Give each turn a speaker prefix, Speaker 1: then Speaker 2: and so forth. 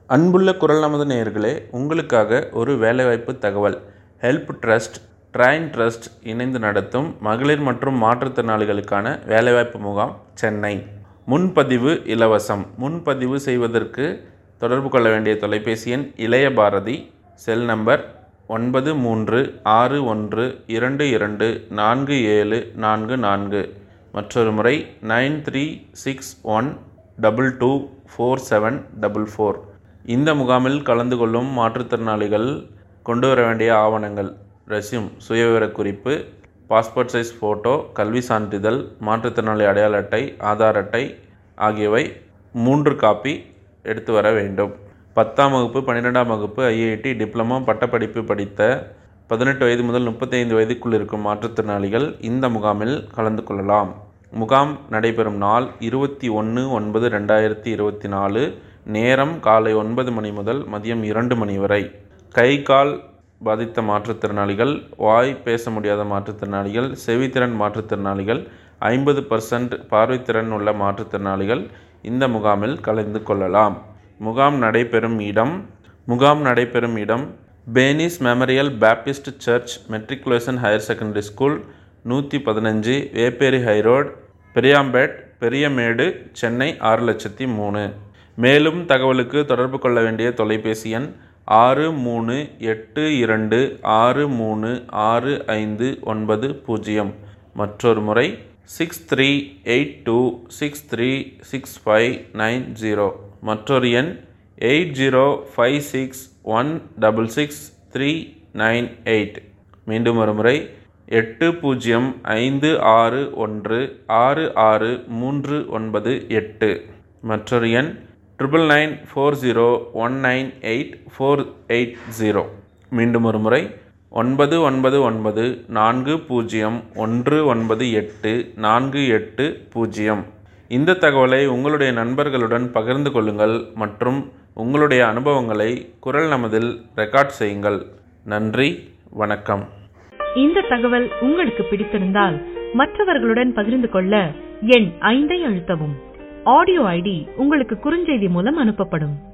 Speaker 1: அன்புள்ள குரல் நமது நேயர்களே உங்களுக்காக ஒரு வேலைவாய்ப்பு தகவல் ஹெல்ப் ட்ரஸ்ட் ட்ரைன் ட்ரஸ்ட் இணைந்து நடத்தும் மகளிர் மற்றும் மாற்றுத்திறனாளிகளுக்கான வேலைவாய்ப்பு முகாம் சென்னை முன்பதிவு இலவசம் முன்பதிவு செய்வதற்கு தொடர்பு கொள்ள வேண்டிய தொலைபேசி எண் இளைய பாரதி செல் நம்பர் ஒன்பது மூன்று ஆறு ஒன்று இரண்டு இரண்டு நான்கு ஏழு நான்கு நான்கு மற்றொரு முறை nine three six one double two four seven double four இந்த முகாமில் கலந்து கொள்ளும் மாற்றுத்திறனாளிகள் கொண்டு வர வேண்டிய ஆவணங்கள் ரெஸ்யூம் சுயவிவரக் குறிப்பு பாஸ்போர்ட் சைஸ் ஃபோட்டோ கல்வி சான்றிதழ் மாற்றுத்திறனாளி அடையாள அட்டை ஆதார் அட்டை ஆகியவை மூன்று காப்பி எடுத்து வர வேண்டும் பத்தாம் வகுப்பு பன்னிரெண்டாம் வகுப்பு ஐஐடி டிப்ளமோ பட்டப்படிப்பு படித்த பதினெட்டு வயது முதல் முப்பத்தைந்து வயதுக்குள் இருக்கும் மாற்றுத்திறனாளிகள் இந்த முகாமில் கலந்து கொள்ளலாம் முகாம் நடைபெறும் நாள் இருபத்தி ஒன்று ஒன்பது ரெண்டாயிரத்தி இருபத்தி நாலு நேரம் காலை ஒன்பது மணி முதல் மதியம் இரண்டு மணி வரை கை கால் பாதித்த மாற்றுத்திறனாளிகள் வாய் பேச முடியாத மாற்றுத்திறனாளிகள் செவித்திறன் மாற்றுத்திறனாளிகள் ஐம்பது பர்சன்ட் பார்வைத்திறன் உள்ள மாற்றுத்திறனாளிகள் இந்த முகாமில் கலந்து கொள்ளலாம் முகாம் நடைபெறும் இடம் முகாம் நடைபெறும் இடம் Bains memorial Baptist church matriculation higher secondary school நூற்றி பதினஞ்சு வேப்பேரி ஹைரோட் பெரியாம்பேட் பெரியமேடு சென்னை ஆறு லட்சத்தி மூணு மேலும் தகவலுக்கு தொடர்பு கொள்ள வேண்டிய தொலைபேசி எண் ஆறு மூணு எட்டு இரண்டு ஆறு மூணு ஆறு ஐந்து ஒன்பது பூஜ்ஜியம் மற்றொரு முறை six three eight two six three six five nine zero மற்றொரு எண் eight zero five six one double six three nine eight மீண்டும் ஒரு முறை எட்டு பூஜ்ஜியம் ஐந்து ஆறு ஒன்று ஆறு ஆறு மூன்று ஒன்பது எட்டு மற்றொரு எண் triple nine four zero one nine eight four eight zero மீண்டும் ஒரு முறை ஒன்பது ஒன்பது ஒன்பது நான்கு பூஜ்ஜியம் ஒன்று ஒன்பது எட்டு நான்கு எட்டு பூஜ்ஜியம் இந்த தகவலை உங்களுடைய நண்பர்களுடன் பகிர்ந்து கொள்ளுங்கள் மற்றும் உங்களுடைய அனுபவங்களை குரல் நமதில் ரெக்கார்ட் செய்யுங்கள் நன்றி வணக்கம்
Speaker 2: இந்த தகவல் உங்களுக்கு பிடித்திருந்தால் மற்றவர்களுடன் பகிர்ந்து கொள்ள எண் ஐந்தை அழுத்தவும் ஆடியோ ஐடி உங்களுக்கு குறுஞ்செய்தி மூலம் அனுப்பப்படும்